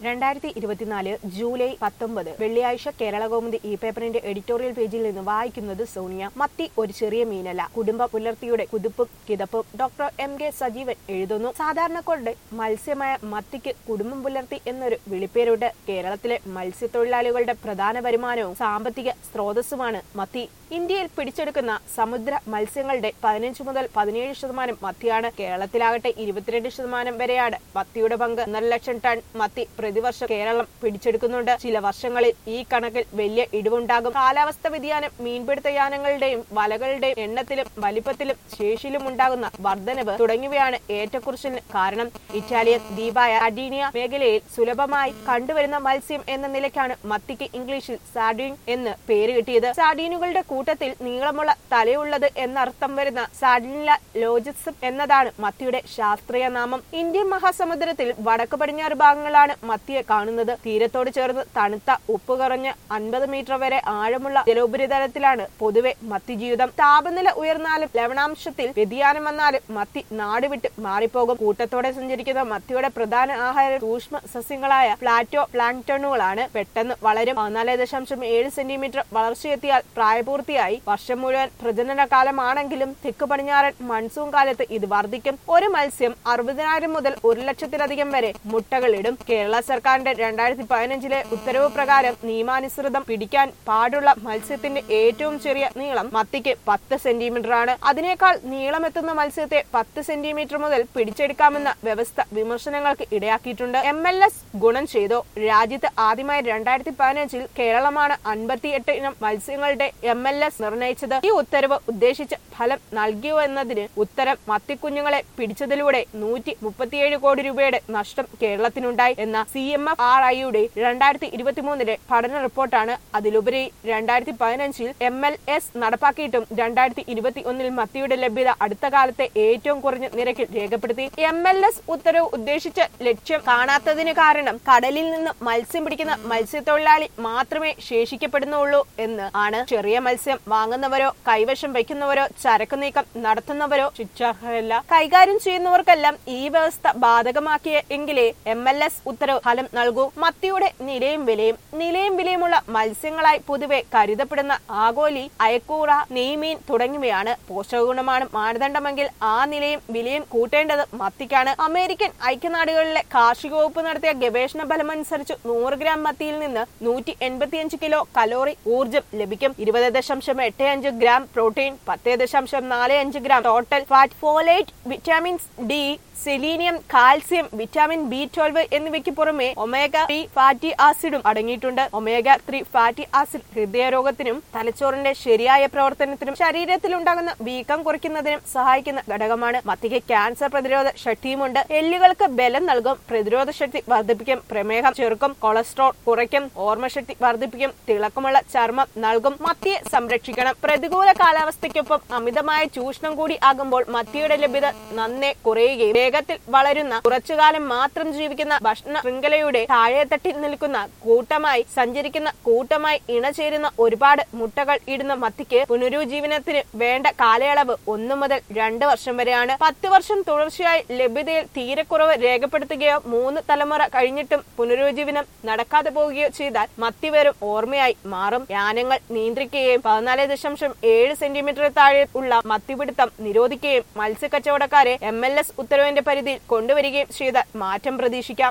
രണ്ടായിരത്തി ഇരുപത്തിനാല് ജൂലൈ പത്തൊമ്പത് വെള്ളിയാഴ്ച കേരള കൗമുദി ഈ പേപ്പറിന്റെ എഡിറ്റോറിയൽ പേജിൽ നിന്ന് വായിക്കുന്നത് സോണിയ മത്തി ഒരു ചെറിയ മീനല്ല കുടുംബ പുലർത്തിയുടെ കുതിപ്പും കിതപ്പും ഡോക്ടർ എം കെ സജീവൻ എഴുതുന്നു സാധാരണക്കാരുടെ മത്സ്യമായ മത്തിക്ക് കുടുംബം പുലർത്തി എന്നൊരു വിളിപ്പേരുണ്ട് കേരളത്തിലെ മത്സ്യത്തൊഴിലാളികളുടെ പ്രധാന വരുമാനവും സാമ്പത്തിക സ്രോതസ്സുമാണ് മത്തി ഇന്ത്യയിൽ പിടിച്ചെടുക്കുന്ന സമുദ്ര മത്സ്യങ്ങളുടെ പതിനഞ്ച് മുതൽ പതിനേഴ് ശതമാനം മത്തിയാണ് കേരളത്തിലാകട്ടെ ഇരുപത്തിരണ്ട് ശതമാനം വരെയാണ് മത്തിയുടെ പങ്ക് ഒന്നര ലക്ഷം ടൺ മത്തി പ്രതിവർഷം കേരളം പിടിച്ചെടുക്കുന്നുണ്ട് ചില വർഷങ്ങളിൽ ഈ കണക്കിൽ വലിയ ഇടിവുണ്ടാകും കാലാവസ്ഥ വ്യതിയാനം മീൻപിടുത്ത യാനങ്ങളുടെയും വലകളുടെയും എണ്ണത്തിലും വലിപ്പത്തിലും ശേഷിയിലും ഉണ്ടാകുന്ന വർധനവ് തുടങ്ങിയവയാണ് ഏറ്റക്കുറിച്ചിലിന് കാരണം ഇറ്റാലിയൻ ദ്വീപായ അഡീനിയ മേഖലയിൽ സുലഭമായി കണ്ടുവരുന്ന മത്സ്യം എന്ന നിലയ്ക്കാണ് മത്തിക്ക് ഇംഗ്ലീഷിൽ സാഡീൻ എന്ന് പേര് കിട്ടിയത് സാഡീനുകളുടെ കൂട്ടത്തിൽ നീളമുള്ള തലയുള്ളത് എന്നർത്ഥം വരുന്ന സാഡിനില ലോജിസം എന്നതാണ് മത്തിയുടെ ശാസ്ത്രീയ നാമം ഇന്ത്യൻ മഹാസമുദ്രത്തിൽ വടക്ക് പടിഞ്ഞാറ് ഭാഗങ്ങളാണ് മത്തിയെ കാണുന്നത് തീരത്തോട് ചേർന്ന് തണുത്ത ഉപ്പ് കുറഞ്ഞ് അൻപത് മീറ്റർ വരെ ആഴമുള്ള ജലോപരിതലത്തിലാണ് പൊതുവെ മത്തി ജീവിതം താപനില ഉയർന്നാലും ലവണാംശത്തിൽ വ്യതിയാനം വന്നാലും മത്തി നാടുവിട്ട് മാറിപ്പോകും കൂട്ടത്തോടെ സഞ്ചരിക്കുന്ന മത്തിയുടെ പ്രധാന ആഹാരം സൂക്ഷ്മ സസ്യങ്ങളായ പ്ലാറ്റോ പ്ലാങ്ടണുകളാണ് പെട്ടെന്ന് വളരും പതിനാല് ദശാംശം ഏഴ് സെന്റിമീറ്റർ വളർച്ചയെത്തിയാൽ പ്രായപൂർത്തിയായി വർഷം മുഴുവൻ പ്രജനന കാലമാണെങ്കിലും തെക്ക് പടിഞ്ഞാറൻ മൺസൂൺ കാലത്ത് ഇത് വർദ്ധിക്കും ഒരു മത്സ്യം അറുപതിനായിരം മുതൽ ഒരു ലക്ഷത്തിലധികം വരെ മുട്ടകൾ ഇടും കേരള സർക്കാരിന്റെ രണ്ടായിരത്തി പതിനഞ്ചിലെ ഉത്തരവ് പ്രകാരം നിയമാനുസൃതം പിടിക്കാൻ പാടുള്ള മത്സ്യത്തിന്റെ ഏറ്റവും ചെറിയ നീളം മത്തിക്ക് പത്ത് സെന്റിമീറ്റർ ആണ് അതിനേക്കാൾ നീളമെത്തുന്ന മത്സ്യത്തെ പത്ത് സെന്റിമീറ്റർ മുതൽ പിടിച്ചെടുക്കാമെന്ന വ്യവസ്ഥ വിമർശനങ്ങൾക്ക് ഇടയാക്കിയിട്ടുണ്ട് എം എൽ എസ് ഗുണം ചെയ്തു രാജ്യത്ത് ആദ്യമായി രണ്ടായിരത്തി പതിനഞ്ചിൽ കേരളമാണ് അൻപത്തിയെട്ട് ഇനം മത്സ്യങ്ങളുടെ എം എൽ എസ് നിർണയിച്ചത് ഈ ഉത്തരവ് ഉദ്ദേശിച്ച ഫലം നൽകിയോ എന്നതിന് ഉത്തരം മത്തിക്കുഞ്ഞുങ്ങളെ പിടിച്ചതിലൂടെ നൂറ്റി മുപ്പത്തിയേഴ് കോടി രൂപയുടെ നഷ്ടം കേരളത്തിനുണ്ടായി എന്ന സി എം എഫ് ആർ ഐയുടെ രണ്ടായിരത്തി ഇരുപത്തിമൂന്നിലെ പഠന റിപ്പോർട്ടാണ് അതിലുപരി രണ്ടായിരത്തി പതിനഞ്ചിൽ എം എൽ എസ് നടപ്പാക്കിയിട്ടും രണ്ടായിരത്തി ഇരുപത്തി ഒന്നിൽ മത്തിയുടെ ലഭ്യത അടുത്ത കാലത്തെ ഏറ്റവും കുറഞ്ഞ നിരക്കിൽ രേഖപ്പെടുത്തി എം എൽ എസ് ഉത്തരവ് ഉദ്ദേശിച്ച ലക്ഷ്യം കാണാത്തതിന് കാരണം കടലിൽ നിന്ന് മത്സ്യം പിടിക്കുന്ന മത്സ്യത്തൊഴിലാളി മാത്രമേ ശേഷിക്കപ്പെടുന്നുള്ളൂ എന്ന് ആണ് ചെറിയ മത്സ്യം വാങ്ങുന്നവരോ കൈവശം വയ്ക്കുന്നവരോ ചരക്ക് നീക്കം നടത്തുന്നവരോ ശിക്ഷാർഹരല്ല കൈകാര്യം ചെയ്യുന്നവർക്കെല്ലാം ഈ വ്യവസ്ഥ ബാധകമാക്കിയ എങ്കിലേ എം എൽ എസ് ഉത്തരവ് ഫലം നൽകൂ മത്തിയുടെ നിലയും വിലയും നിലയും വിലയുമുള്ള മത്സ്യങ്ങളായി പൊതുവെ കരുതപ്പെടുന്ന ആഗോലി അയക്കൂറ നെയ്മീൻ തുടങ്ങിയവയാണ് പോഷകഗുണമാണ് മാനദണ്ഡമെങ്കിൽ ആ നിലയും വിലയും കൂട്ടേണ്ടത് മത്തിക്കാണ് അമേരിക്കൻ ഐക്യനാടുകളിലെ കാർഷിക വകുപ്പ് നടത്തിയ ഗവേഷണ ഫലമനുസരിച്ച് നൂറ് ഗ്രാം മത്തിയിൽ നിന്ന് നൂറ്റി എൺപത്തിയഞ്ച് കിലോ കലോറി ഊർജം ലഭിക്കും ഇരുപത് ദശാംശം എട്ട് അഞ്ച് ഗ്രാം പ്രോട്ടീൻ പത്ത് ദശാംശം നാല് അഞ്ച് gram total fat folate vitamins D selenium calcium vitamin B twelve എന്നിവയ്ക്ക് പുറമെ ഒമേഗ ത്രീ ഫാറ്റി ആസിഡും അടങ്ങിയിട്ടുണ്ട് ഒമേഗ ത്രീ ഫാറ്റി ആസിഡ് ഹൃദയരോഗത്തിനും തലച്ചോറിന്റെ ശരിയായ പ്രവർത്തനത്തിനും ശരീരത്തിലുണ്ടാകുന്ന വീക്കം കുറയ്ക്കുന്നതിനും സഹായിക്കുന്ന ഘടകമാണ് മത്തിക്ക് ക്യാൻസർ പ്രതിരോധ ശക്തിയുമുണ്ട് എല്ലുകൾക്ക് ബലം നൽകും പ്രതിരോധ ശക്തി വർദ്ധിപ്പിക്കും പ്രമേഹം ചെറുക്കും കൊളസ്ട്രോൾ കുറയ്ക്കും ഓർമ്മശക്തി വർദ്ധിപ്പിക്കും തിളക്കമുള്ള ചർമ്മം നൽകും മത്തിയെ സംരക്ഷിക്കണം പ്രതികൂല കാലാവസ്ഥയ്ക്കൊപ്പം അമിതമായ ചൂഷണം കൂടി ആകുമ്പോൾ മത്തിയുടെ ലഭ്യത നന്നേ കുറയുകയും വേഗത്തിൽ വളരുന്ന കുറച്ചുകാലം മാത്രം ജീവിക്കുന്ന ഭക്ഷണ ശൃംഖലയുടെ താഴെത്തട്ടിൽ നിൽക്കുന്ന കൂട്ടമായി സഞ്ചരിക്കുന്ന കൂട്ടമായി ഇണചേരുന്ന ഒരുപാട് മുട്ടകൾ ഇടുന്ന മത്തിക്ക് പുനരുജ്ജീവനത്തിന് വേണ്ട കാലയളവ് ഒന്നു മുതൽ രണ്ട് വർഷം വരെയാണ് പത്ത് വർഷം തുടർച്ചയായി ലഭ്യതയിൽ തീരെക്കുറവ് രേഖപ്പെടുത്തുകയോ മൂന്ന് തലമുറ കഴിഞ്ഞിട്ടും പുനരുജ്ജീവനം നടക്കാതെ പോവുകയോ ചെയ്താൽ മത്തി വെറും ഓർമ്മയായി മാറും യാനങ്ങൾ നിയന്ത്രിക്കുകയും പതിനാല് ദശാംശം ഏഴ് സെന്റിമീറ്റർ താഴെ ഉള്ള മത്തിപിടുത്തം നിരോധിക്കുകയും മത്സ്യക്കച്ചവടക്കാരെ എം എൽ എസ് ഉത്തരവിന്റെ പരിധിയിൽ കൊണ്ടുവരികയും ചെയ്താൽ മാറ്റം പ്രതീക്ഷിക്കാം